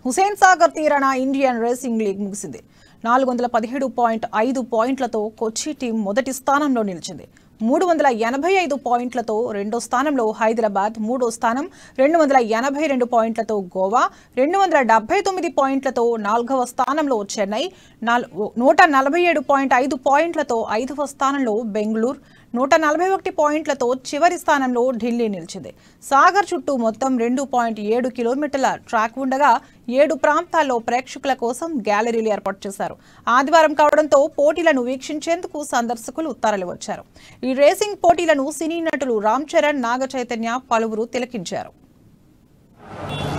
హుసేన్ సాగర్ తీరాన Indian racing league ముగిసింది నాలుగు వందల పదిహేడు పాయింట్ ఐదు పాయింట్లతో కొచ్చి టీం మొదటి స్థానంలో నిలిచింది మూడు వందల ఎనభై ఐదు పాయింట్లతో రెండో స్థానంలో హైదరాబాద్ మూడో స్థానం రెండు వందల ఎనభై రెండు పాయింట్లతో గోవా రెండు వందల డెబ్బై తొమ్మిది పాయింట్లతో నాలుగవ స్థానంలో చెన్నై నాల్ నూట నలభై ఏడు పాయింట్ ఐదు పాయింట్లతో ఐదవ స్థానంలో బెంగళూరు నూట నలభై ఒకటి పాయింట్లతో చివరి స్థానంలో ఢిల్లీ నిలిచింది సాగర్ చుట్టూ మొత్తం రెండు పాయింట్ ఏడు కిలోమీటర్ల ట్రాక్ ఉండగా ఏడు ప్రాంతాల్లో ప్రేక్షకుల కోసం గ్యాలరీలు ఏర్పాటు చేశారు ఆదివారం కావడంతో పోటీలను వీక్షించేందుకు సందర్శకులు తరలి వచ్చారు ఈ రేసింగ్ పోటీలను సినీ నటులు రామ్ చరణ్ నాగ చైతన్య పలువురు తిలకించారు